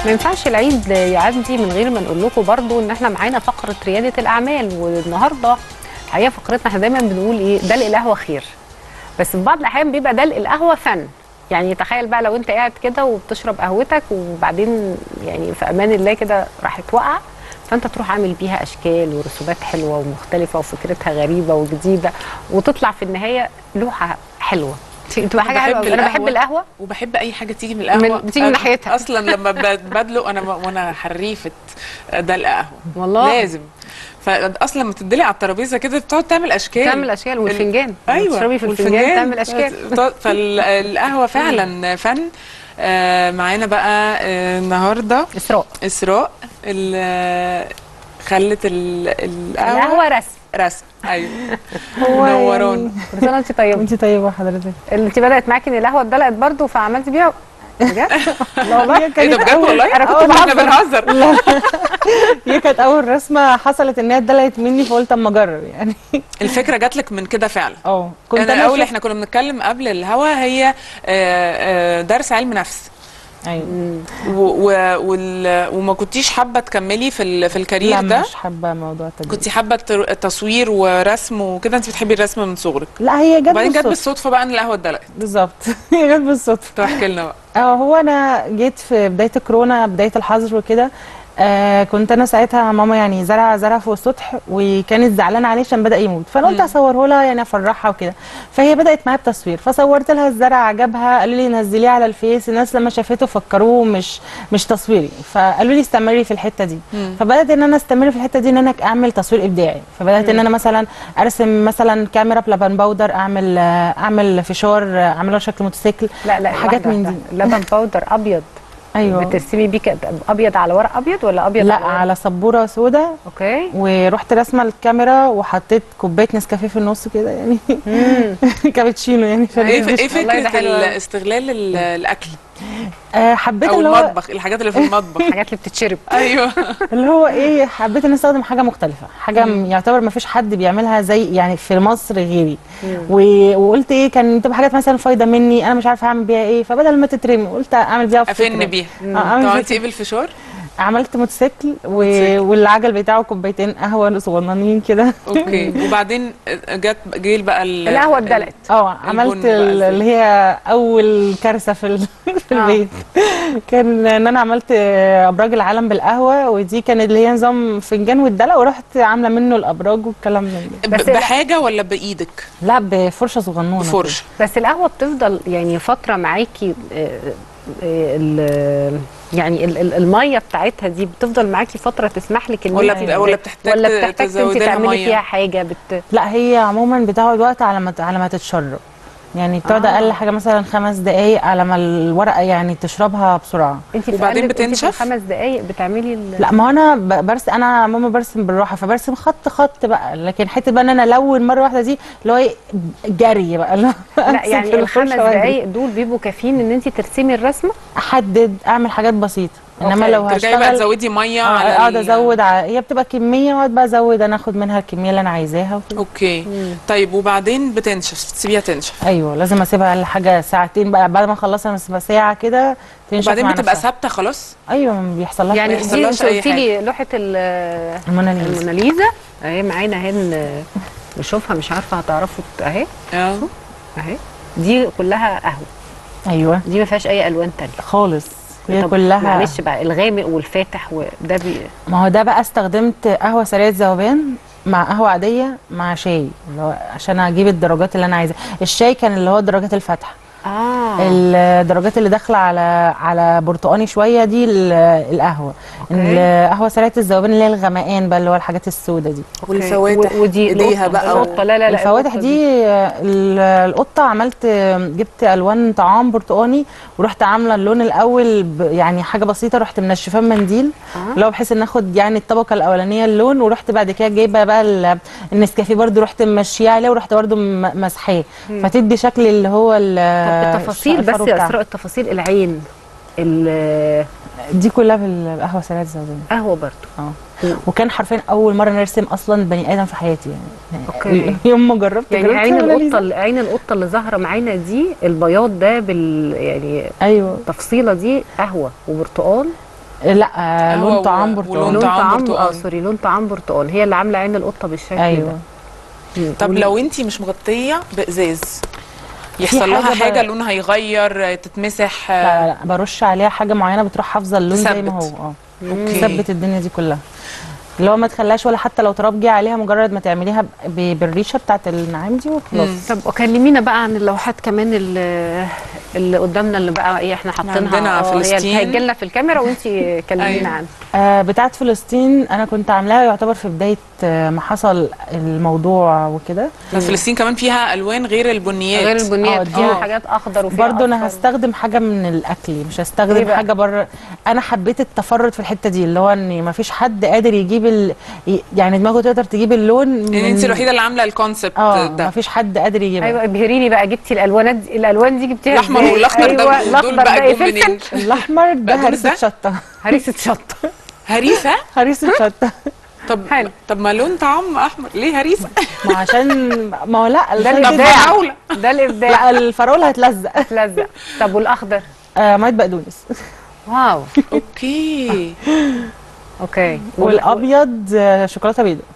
ما ينفعش العيد يعدي من غير ما نقول لكم برضو ان احنا معانا فقره رياده الاعمال والنهارده الحقيقه فقرتنا احنا دايما بنقول ايه دلق القهوه خير بس في بعض الاحيان بيبقى دلق القهوه فن يعني تخيل بقى لو انت قاعد كده وبتشرب قهوتك وبعدين يعني في امان الله كده راحت وقع فانت تروح عامل بيها اشكال ورسومات حلوه ومختلفه وفكرتها غريبه وجديده وتطلع في النهايه لوحه حلوه تبقى حاجه بحب حلوه انا بحب القهوة. القهوه وبحب اي حاجه تيجي من القهوه من- بتيجي من أنا ناحيتها. اصلا لما ب- بدلق انا وانا حريفه ده القهوه والله لازم فاصلا لما تدلق على الترابيزه كده بتقعد تعمل اشكال تعمل اشكال والفنجان ايوه تشربي في الفنجان تعمل اشكال فالقهوه فعلا فن آه، معانا بقى آه، النهارده اسراء اسراء ال- خلت ال- القهوه القهوه رسم رسم ايوه هو منورانا كل سنه وانت طيبه انت طيبه حضرتك انت بدات معاكي ان القهوه اتدلقت برضه فعملتي بيها بجد لا والله هي ايه ده بجد والله انا كنت آه، احنا بهزر بنهزر لا هي كانت اول رسمه حصلت ان هي اتدلقت مني فقلت اما اجرب يعني الفكره جات لك من كده فعلا اه كنت كنت انا الاول شفت- احنا كنا بنتكلم قبل الهوا هي آه، آه، درس علم نفس ايوه و و وال- وما كنتيش حابه تكملي في ال- في الكارير لا ده مش حابه موضوع التدريب كنت حابه التر- التصوير ورسم وكده انت بتحبي الرسم من صغرك لا هي جت وبعدين جت بالصدفه بالصدفه بقى ان القهوه اتدلقت بالظبط هي جت بالصدفه طب احكي لنا بقى اه هو انا جيت في بدايه الكورونا بدايه الحظر وكده آه كنت انا ساعتها ماما يعني زرع زرع فوق السطح وكانت زعلانه عليه عشان بدا يموت فانا قلت مم. اصوره لها يعني افرحها وكده فهي بدات معايا بتصوير فصورت لها الزرع عجبها قالوا لي نزليه على الفيس الناس لما شافته فكروه مش مش تصويري فقالوا لي استمري في الحته دي مم. فبدات ان انا استمر في الحته دي ان انا اعمل تصوير ابداعي فبدات ان انا مثلا ارسم مثلا كاميرا بلبن باودر اعمل آه، اعمل فشار آه، اعمله شكل موتوسيكل لا لا حاجات واحدة من واحدة. دي. لبن باودر ابيض ايوه بترسمي بيه كده ابيض على ورق ابيض ولا ابيض لا على ورق؟ على سبوره سودا اوكي ورحت راسمه الكاميرا وحطيت كوبايه نسكافيه في النص كده يعني مم. كابتشينو يعني ايه ف- ايه والله ده فكره حلو أوي. ال- استغلال ال- الاكل آه حبيت او اللي هو المطبخ الحاجات اللي في المطبخ الحاجات اللي بتتشرب ايوه اللي هو ايه حبيت ان استخدم حاجه مختلفه حاجه م- يعتبر ما فيش حد بيعملها زي يعني في مصر غيري و- وقلت ايه كان تبقى حاجات مثلا فايده مني انا مش عارفه اعمل بيها ايه فبدل ما تترمي قلت اعمل بيها افن فكرة. بيها اه اعمل طب بيها عملتي ايه بالفشار عملت موتوسيكل و... موتوسيكل. والعجل بتاعه كوبايتين قهوه صغننين كده اوكي وبعدين جت جيل بقى ال- القهوه ال- اتدلقت اه عملت بقى ال- إزاي؟ اللي هي اول كارثه في ال- في آه. البيت كان ان انا عملت ابراج العالم بالقهوه ودي كانت اللي هي نظام فنجان والدلق ورحت عامله منه الابراج والكلام من ده ب- بس لا. بحاجه ولا بايدك لا بفرشه صغنونه كده. بفرشه بس القهوه بتفضل يعني فتره معاكي آه، آه، ال- يعني ال- ال- الميه بتاعتها دي بتفضل معاكي فتره تسمح لك ان ولا انت- بت- ولا بتحتاج ولا ت- بتحتاج انت تزودي لها تعملي مية؟ فيها حاجه بت... لا هي عموما بتقعد وقت على ما على ما تتشرب يعني بتقعد آه. اقل حاجه مثلا خمس دقايق على ما الورقه يعني تشربها بسرعه انت في وبعدين أقل- انت في بتنشف؟ خمس دقائق بتعملي ال... لا ما هو انا ب- برسم انا ماما برسم بالراحه فبرسم خط خط بقى لكن حته بقى ان انا الون مره واحده دي اللي هو ايه جري بقى اللي هو لا أمسك يعني في الخمس الفرشة وأجري. دقائق دول بيبقوا كافيين ان انت ترسمي الرسمه احدد اعمل حاجات بسيطه انما أوكي. لو ترجعي بقى هشتغل تزودي ميه آه، على اقعد ال- ازود ع... هي بتبقى كميه واقعد بقى ازود انا اخد منها الكميه اللي انا عايزاها وكده اوكي طيب وبعدين بتنشف تسيبيها تنشف ايوه لازم اسيبها اقل حاجه ساعتين بقى بعد ما اخلصها بسيبها ساعه كده تنشف وبعدين مع بتبقى نفسها. ثابته خلاص ايوه ما بيحصل لها يعني أي دي حاجة. يحصلهاش انت أي قلتي لي لوحه ال- الموناليزا الموناليزا اهي معانا اهي ن- نشوفها مش عارفه هتعرفوا ت- اهي اه اهي دي كلها قهوه ايوه دي ما فيهاش اي الوان تانية خالص هي طب كلها معلش بقى الغامق والفاتح وده بي... ما هو ده بقى استخدمت قهوه سريعه ذوبان مع قهوه عاديه مع شاي اللي هو عشان اجيب الدرجات اللي انا عايزاها الشاي كان اللي هو درجات الفتح اه الدرجات اللي داخله على على برتقاني شويه دي ال- القهوه القهوه سريعه الذوبان اللي هي الغمقان بقى اللي هو الحاجات السوداء دي والفواتح و- ودي ايديها القطة- بقى و- القطه لا لا لا الفواتح القطة دي ال- القطه عملت جبت الوان طعام برتقاني ورحت عامله اللون الاول ب- يعني حاجه بسيطه رحت منشفاه بمنديل آه. اللي هو بحيث ان اخد يعني الطبقه الاولانيه اللون ورحت بعد كده جايبه بقى ال- النسكافيه برده رحت ممشيه عليه ورحت برده م- مسحاه فتدي شكل اللي هو ال- طب التفاصيل بس الفرو يا بتاعها. اسراء التفاصيل العين ال- دي كلها في القهوه سريعه الذوبان قهوه برضو اه وكان حرفيا اول مره نرسم اصلا بني ادم في حياتي يعني أوكي. يوم ما جربت يعني جربت عين موناليزا. القطه عين القطه اللي ظاهره معانا دي البياض ده بال يعني ايوه التفصيله دي قهوه وبرتقال لا آه، هو لون و- طعام ولون برتقال لون طعام طعام اه برتقال. سوري لون طعام برتقال هي اللي عامله عين القطه بالشكل ايوه ده طب لو انت مش مغطيه بازاز في يحصل لها حاجة حاجه بقى- لونها يغير تتمسح لا لا لا برش عليها حاجه معينه بتروح حافظه اللون زي ما هو تثبت. اه اوكي تثبت الدنيا دي كلها اللي هو ما تخليهاش ولا حتى لو تراب جه عليها مجرد ما تعمليها ب- بالريشه بتاعت النعام دي وخلاص مم. طب كلمينا بقى عن اللوحات كمان اللي, اللي قدامنا اللي بقى ايه احنا حاطينها عندنا اه، هي فلسطين. هيجي لنا في الكاميرا وانت كلمينا أيوة. عنها آه بتاعت فلسطين انا كنت عاملاها يعتبر في بدايه آه ما حصل الموضوع وكده بس فلسطين كمان فيها الوان غير البنيات غير البنيات اه، فيها دي- حاجات اخضر وفيها برضو انا أصفر. هستخدم حاجه من الاكل مش ايه هستخدم بقى؟ حاجه بره انا حبيت التفرد في الحته دي اللي هو ان ما فيش حد قادر يجيب ال... يعني دماغه تقدر تجيب اللون من... يعني انت الوحيده اللي عامله الكونسبت اه ما ده فيش حد قادر يجيبها ايوه ابهريني بقى جبتي الالوانات دي الالوان دي جبتيها الاحمر ازاي؟ والاخضر ده ايوه دول الاخضر بقى ده ايه جم منين فلفل الاحمر ده بقدونس هريسه ده؟ شطه هريسه شطه هريسه هريسه شطه طب حلو. طب ما لون طعام احمر ليه هريسه ما عشان ما هو لا ده الفرق طب الابداع فراولة. ده الابداع لا الفراوله هتلزق لزق طب والاخضر آه ميه بقدونس واو اوكي اوكي والابيض آه شوكولاته بيضاء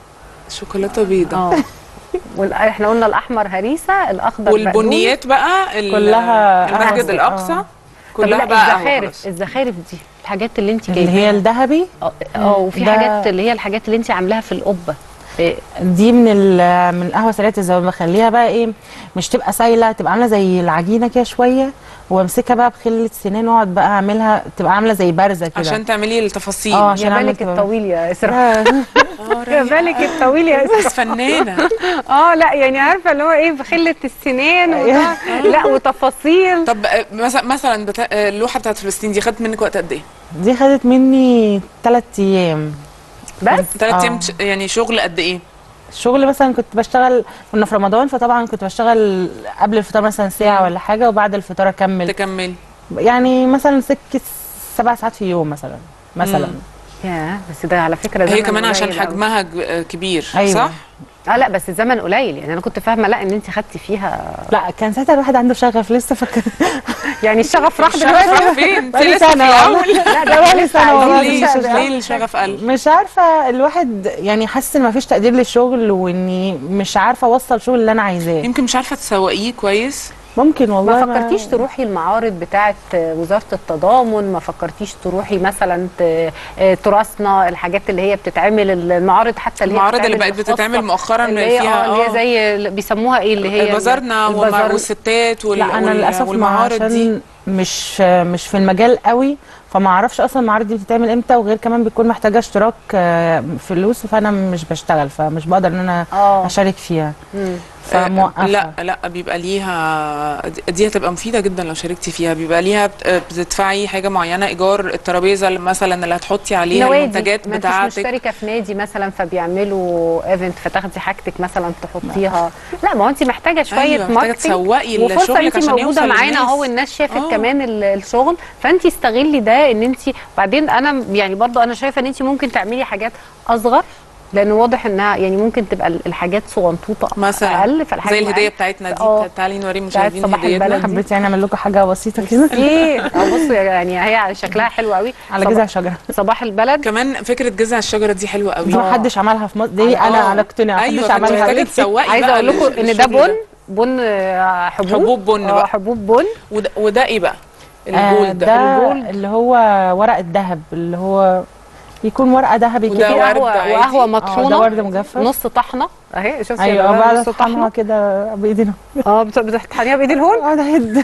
شوكولاته بيضاء اه وال- احنا قلنا الاحمر هريسه الاخضر والبنيات بقى ال- كلها المسجد أخضر. الاقصى آه. كلها كلها بقى قهوة الزخارف خلاص. الزخارف دي الحاجات اللي انت اللي هي جايباها الذهبي اه اه وفي ده- حاجات اللي هي الحاجات اللي انت عاملاها في القبه إيه، دي من ال- من القهوه سريعه الذوب بخليها بقى ايه مش تبقى سايله تبقى عامله زي العجينه كده شويه وامسكها بقى بخله سنان واقعد بقى اعملها تبقى عامله زي بارزه كده عشان تعملي التفاصيل اه يا عشان اعمل بالك تبقى- الطويل يا اسراء لا، اه يا بالك الطويل يا اسراء بس فنانه اه لا يعني عارفه اللي هو ايه بخله السنان وده لا وتفاصيل طب آه، مثلا مثلا بتا... آه، اللوحه بتاعت فلسطين دي خدت منك وقت قد ايه؟ دي خدت مني ثلاث ايام بس ثلاث آه. ايام ش- يعني شغل قد ايه؟ الشغل مثلا كنت بشتغل كنا في رمضان فطبعا كنت بشتغل قبل الفطار مثلا ساعه ولا حاجه وبعد الفطار اكمل تكملي يعني مثلا سكه سبع ساعات في يوم مثلا مثلا يا بس ده على فكره هي زمن كمان عشان قليل أوي. حجمها ج- آه، كبير أيوة. صح؟ اه لا بس الزمن قليل يعني انا كنت فاهمه لا ان انت خدتي فيها لا كان ساعتها الواحد عنده شغف لسه فاكر يعني الشغف راح الشغف دلوقتي راح فين؟ انت بقالي لسه في سنة الاول لا ده بقالي لسه سنة والله عايزين لسه لسه ده. ليه ليه الشغف قل؟ مش عارفه الواحد يعني حاسس ان مفيش تقدير للشغل واني مش عارفه اوصل شغل اللي انا عايزاه يمكن مش عارفه تسوقيه كويس ممكن والله ما فكرتيش تروحي المعارض بتاعه وزاره التضامن ما فكرتيش تروحي مثلا ت- آه، تراثنا الحاجات اللي هي بتتعمل المعارض حتى اللي هي المعارض اللي بتتعمل بقت بتتعمل الخاصة، مؤخرا اللي هي فيها اه اللي هي اه زي اللي بيسموها ايه اللي هي بازارنا والم- البازار. والستات وال... لا انا وال- للاسف ما والمعارض دي عشان مش مش في المجال قوي فما اعرفش اصلا المعارض دي بتتعمل امتى وغير كمان بتكون محتاجه اشتراك آه، فلوس فانا مش بشتغل فمش بقدر ان انا اه اشارك فيها مم. فموقفه لا لا بيبقى ليها دي هتبقى مفيده جدا لو شاركتي فيها بيبقى ليها بت- بتدفعي حاجه معينه ايجار الترابيزه اللي مثلا اللي هتحطي عليها نوادي المنتجات ما انتش بتاعتك مشتركه في نادي مثلا فبيعملوا ايفنت فتاخدي حاجتك مثلا تحطيها لا ما هو انت محتاجه شويه أيوة، محتاجة ماركتنج تسوقي وفرصه لشغلك انت عشان موجوده يوصل معانا للناس. اهو الناس شافت آه. كمان ال- الشغل فانت استغلي ده ان انت بعدين انا يعني برضو انا شايفه ان انت ممكن تعملي حاجات اصغر لان واضح انها يعني ممكن تبقى ال- الحاجات صغنطوطه مثلا اقل فالحاجه زي الهديه بتاعتنا دي اه. تعالي نوري بتاعت المشاهدين صباح هديتنا البلد. حبيت يعني اعمل لكم حاجه بسيطه كده ايه اه بصوا يعني هي شكلها حلو قوي على صباح- جذع شجره صباح البلد كمان فكره جذع الشجره دي حلوه قوي دي محدش عملها في مصر دي انا آه. على اقتناع ايوه محدش فانت عملها محتاجه تسوقي عايزه بقى اقول لكم لل- ان ده للشغل بن بن آه، حبوب حبوب بن اه بقى. حبوب بن وده, وده ايه بقى؟ آه، الجولد ده الجولد. اللي هو ورق الذهب اللي هو بيكون ورقه ذهبي وده كده في ورد قهوه عادي. وقهوه اه مطحونه ده ورد مجفف نص طحنه اهي شوفي يا ايوه جماعة، بعد نص طحنها كده بايدينا اه بت- بتطحنيها بايد الهون اقعد اهد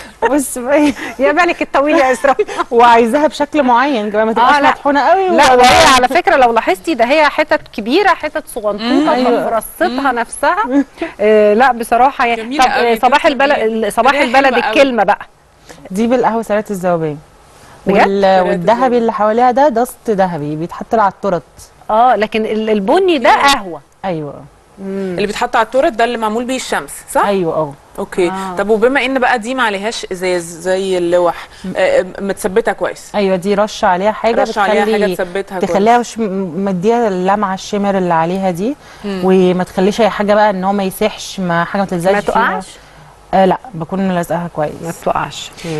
بص بقى يا بالك الطويل يا اسراء وعايزاها بشكل معين كمان ما تبقاش لا. مطحونه قوي لا ولا- وهي على فكره لو لاحظتي ده هي حتت كبيره حتت صغنطوطه أيوة. فرصتها نفسها آه لا بصراحه يعني جميلة طب قوي، آه، صباح تسلم البلد إيدك. صباح هدايا البلد حلوة قوي. الكلمه بقى دي بالقهوه سريعه الذوبان بجد؟ وال... سريعة والذهبي الذوبان. اللي حواليها ده دست ذهبي بيتحط له على التورت اه لكن ال- البني ده قهوه ايوه اللي بيتحط على التورت ده اللي معمول بيه الشمس صح؟ ايوه اه اوكي آه. طب وبما ان بقى دي ما عليهاش ازاز زي اللوح آه، آه، متثبته كويس ايوه دي رش عليها حاجه رش عليها حاجه بتخلي تثبتها تخليها كويس مش م- مديها اللمعه الشمر اللي عليها دي وما تخليش اي حاجه بقى ان هو ما يسيحش ما حاجه ما تلزقش ما فيها. تقعش آه لا بكون ملزقها كويس ما تقعش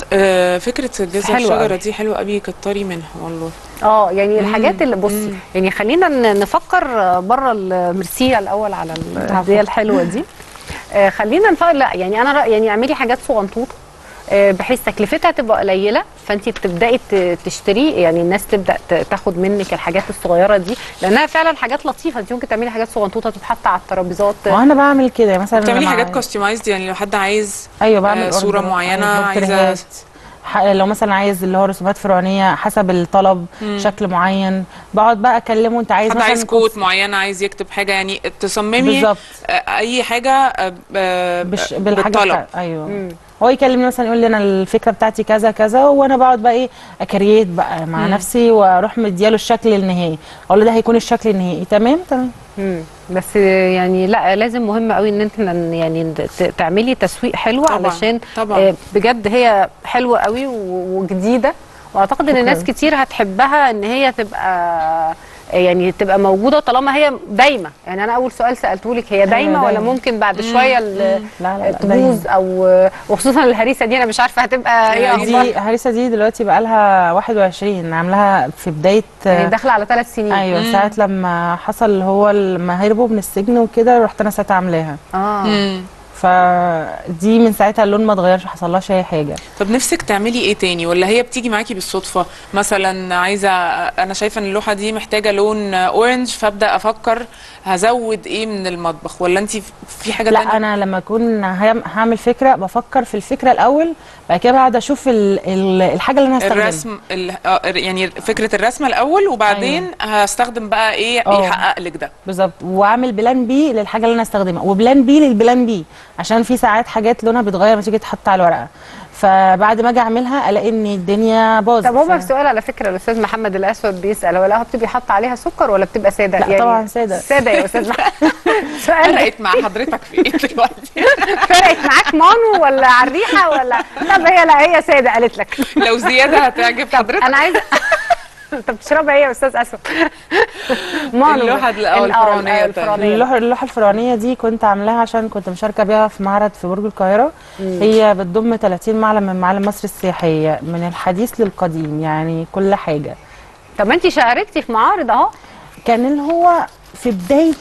آه، فكره جذع حلوة الشجره أوي. دي حلوه قوي كتري منها والله اه يعني الحاجات اللي بصي مم. يعني خلينا ن- نفكر بره الميرسيه الاول على الهديه الحلوه دي آه، خلينا نفكر لا يعني انا رأي يعني اعملي حاجات صغنطوطه آه، بحيث تكلفتها تبقى قليله فانت بتبداي ت- تشتري يعني الناس تبدا ت- تاخد منك الحاجات الصغيره دي لانها فعلا حاجات لطيفه انت ممكن تعملي حاجات صغنطوطه تتحط على الترابيزات وانا بعمل كده مثلا بتعملي لما- حاجات كاستمايزد يعني لو حد عايز ايوه بعمل آه، صورة أوردر، معينة أيوة، عايزة- بورتريهات. ح- لو مثلا عايز اللي هو رسومات فرعونيه حسب الطلب مم. شكل معين بقعد بقى اكلمه انت عايز حد مثلا عايز كوت معين عايز يكتب حاجه يعني تصممي بالظبط آه، اي حاجه آه، ب- بش... آه، بالحاجه بالطلب بتاع... ايوه مم. هو يكلمني مثلا يقول لي انا الفكره بتاعتي كذا كذا وانا بقعد بقى ايه اكريت بقى مع مم. نفسي واروح مدياله الشكل النهائي اقول له ده هيكون الشكل النهائي تمام تمام مم. بس يعني لا لازم مهم قوي ان انت ن- يعني ت- تعملي تسويق حلو طبعاً، علشان طبعا آه، بجد هي حلوه قوي و- وجديده واعتقد ان شكراً. ناس كتير هتحبها ان هي تبقى يعني تبقى موجوده طالما هي دايمه يعني انا اول سؤال سالته لك هي دايمه ولا دايمة. ممكن بعد شويه ال- لا لا, لا تبوظ او وخصوصا الهريسه دي انا مش عارفه هتبقى ايه يعني اخبارها دي هريسه دي دلوقتي بقى لها 21 عاملاها في بدايه يعني داخله على ثلاث سنين ايوه مم. ساعه لما حصل اللي هو لما هربوا من السجن وكده رحت انا ساعتها عاملاها اه مم. فدي من ساعتها اللون ما اتغيرش ما حصلهاش اي حاجه طب نفسك تعملي ايه تاني ولا هي بتيجي معاكي بالصدفه مثلا عايزه انا شايفه ان اللوحه دي محتاجه لون اورنج فابدا افكر هزود ايه من المطبخ ولا انت في حاجه لا تانية انا لما اكون هعم- هعمل فكره بفكر في الفكره الاول بعد كده بقعد اشوف ال ال الحاجه اللي انا هستخدمها الرسم ال... آه، يعني فكره الرسمه الاول وبعدين هستخدم بقى ايه اه. يحقق لك ده بالظبط واعمل بلان بي للحاجه اللي انا هستخدمها وبلان بي للبلان بي عشان في ساعات حاجات لونها بيتغير لما تيجي تحط على الورقه فبعد ما اجي اعملها الاقي ان الدنيا باظت طب هو ف- السؤال على فكره الاستاذ محمد الاسود بيسال هو القهوه بتبقى حاطه عليها سكر ولا بتبقى ساده لا طبعا سادة. ساده يا استاذ محمد سؤال فرقت مع حضرتك في ايه دلوقتي فرقت معاك مانو ولا على الريحه ولا لا هي لا هي ساده قالت لك لو زياده هتعجب حضرتك انا عايزه طب بتشربها ايه يا استاذ اسود مانو اللوحة ال- اه ال- اه الفرعونية الفرعونيه اللوحه اللوحه الفرعونيه دي كنت عاملاها عشان كنت مشاركه بيها في معرض في برج القاهره هي بتضم 30 معلم من معالم مصر السياحيه من الحديث للقديم يعني كل حاجه طب ما انت شاركتي في معارض اهو كان اللي هو في بدايه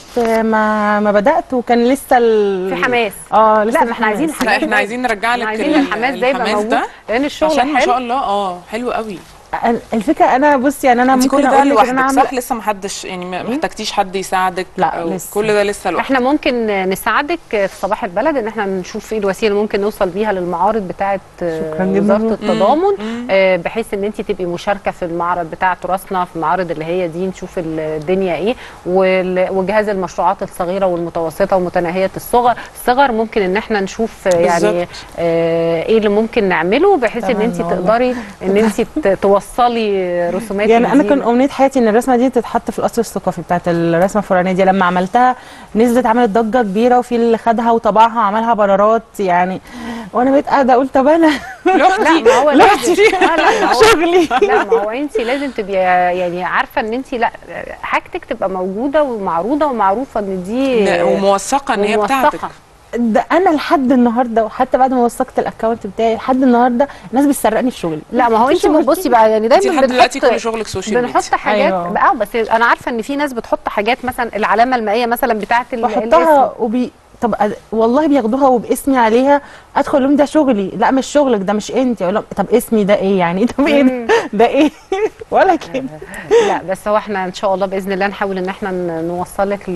ما ما بدات وكان لسه ال... في حماس اه لسه لا، في ما احنا عايزين حماس. لا حاجات احنا عايزين نرجع لك عايزين ال- الحماس ده يبقى الحماس موجود ده لان الشغل عشان ما شاء حلو الله اه حلو قوي الفكره انا بصي يعني انا انت ممكن كل ده اقول لك ان انا لوحدك عامله صح لسه ما حدش يعني ما محتاجتيش حد يساعدك لا، أو لسه. كل ده لسه لوحدك احنا ممكن نساعدك في صباح البلد ان احنا نشوف ايه الوسيله اللي ممكن نوصل بيها للمعارض بتاعه شكراً جداً. وزاره التضامن مم. آه، بحيث ان انت تبقي مشاركه في المعرض بتاع تراثنا في المعارض اللي هي دي نشوف الدنيا ايه وال- وجهاز المشروعات الصغيره والمتوسطه ومتناهيه الصغر الصغر ممكن ان احنا نشوف آه، يعني بالظبط. آه، ايه اللي ممكن نعمله بحيث ان تمام انت والله. تقدري ان انت ت- توصلي رسومات يعني انا دي. كان امنيه حياتي ان الرسمه دي تتحط في القصر الثقافي بتاعت الرسمه الفلانيه دي لما عملتها نزلت عملت ضجه كبيره وفي اللي خدها وطبعها وعملها بانرات يعني وانا بقيت قاعده اقول طب انا لوحدي ما هو لوحدي. لازم- آه، لا ما هو شغلي لا ما هو انت لازم تبقي يعني عارفه ان انت لا حاجتك تبقى موجوده ومعروضه ومعروفه ان دي ن- وموثقه ان هي وموثقة. بتاعتك ده انا لحد النهارده وحتى بعد ما وثقت الاكونت بتاعي لحد النهارده الناس بتسرقني في شغلي لا ما هو انت شغل بصي بقى يعني انت دايما لحد دلوقتي بنحط كل شغلك سوشيال ميديا بنحط حاجات أيوة. اه بس انا عارفه ان في ناس بتحط حاجات مثلا العلامه المائيه مثلا بتاعه ال- الاسم بحطها وبي طب أد- والله بياخدوها وباسمي عليها ادخل لهم ده شغلي لا مش شغلك ده مش انت اقول لهم طب اسمي ده ايه يعني طب ايه ده, ده ايه ولا كده لا بس هو احنا ان شاء الله باذن الله نحاول ان احنا ن- نوصلك ل...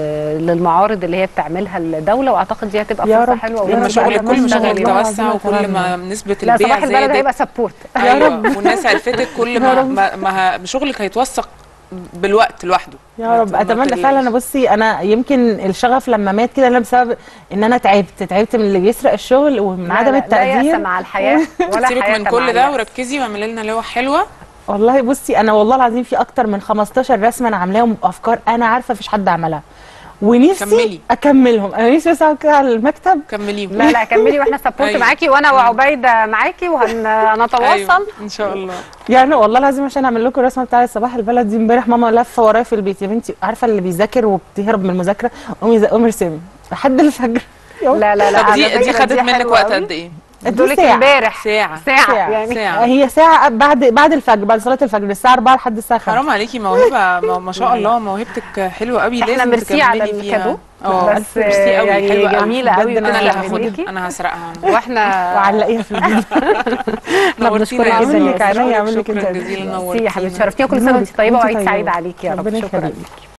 للمعارض اللي هي بتعملها الدوله واعتقد دي هتبقى يا فرصه رب. حلوه يا لما رب. شغلك كل ما تشتغلي والله توسع العظيم وكل ما أتمنى. نسبه لا البيع صباح البلد زادت هيبقى سبورت ايوه والناس عرفتك كل يا ما رب. ما, ما ه- شغلك هيتوثق بالوقت لوحده يا رب ما اتمنى تقلقيش. فعلا بصي انا يمكن الشغف لما مات كده انا بسبب ان انا تعبت تعبت من اللي بيسرق الشغل ومن عدم لا يأس التقدير مع الحياه ولا سيبك حياه من مع كل ده اليأس. وركزي واعملي لنا لوح حلوه والله بصي انا والله العظيم في اكتر من 15 رسمه انا عاملاهم بافكار انا عارفه مفيش حد عملها ونفسي كملي. اكملهم انا نفسي بس اقعد كده على المكتب كمليهم لا لا كملي واحنا سبورت أيوة. معاكي وانا وعبيده معاكي وهنتواصل أيوة. ان شاء الله يعني والله العظيم عشان اعمل لكم الرسمه بتاعه صباح البلد دي امبارح ماما لفه ورايا في البيت يا بنتي عارفه اللي بيذاكر وبتهرب من المذاكره قومي زي- قومي ارسمي لحد الفجر لا لا لا طب على دي فكرة دي خدت منك حلوة وقت قوي. قد ايه بتقول لك ساعة. امبارح ساعة. ساعه ساعة. يعني ساعة. هي ساعه بعد بعد الفجر بعد صلاه الفجر الساعه 4 لحد الساعه 5 حرام عليكي موهبة ما, ما شاء الله موهبتك حلوة قوي احنا لازم ميرسي على تكملي فيها. الكادو اه بس ميرسي قوي يعني حلوة قوي. جميله قوي بجد انا اللي وتسلم هاخدها ايديكي. انا هسرقها واحنا وعلقيها في الفيديو احنا نورتينا بنشكرك يا جدا أعمل يا لك عينيا، شكراً أعمل لك شكرا أنت. جزيلا ميرسي يا حبيبتي نورتينا شرفتينا كل سنه وانت طيبه وأنت وعيد طيبة. سعيد عليك يا رب ربنا شكرا يخليك. ليكي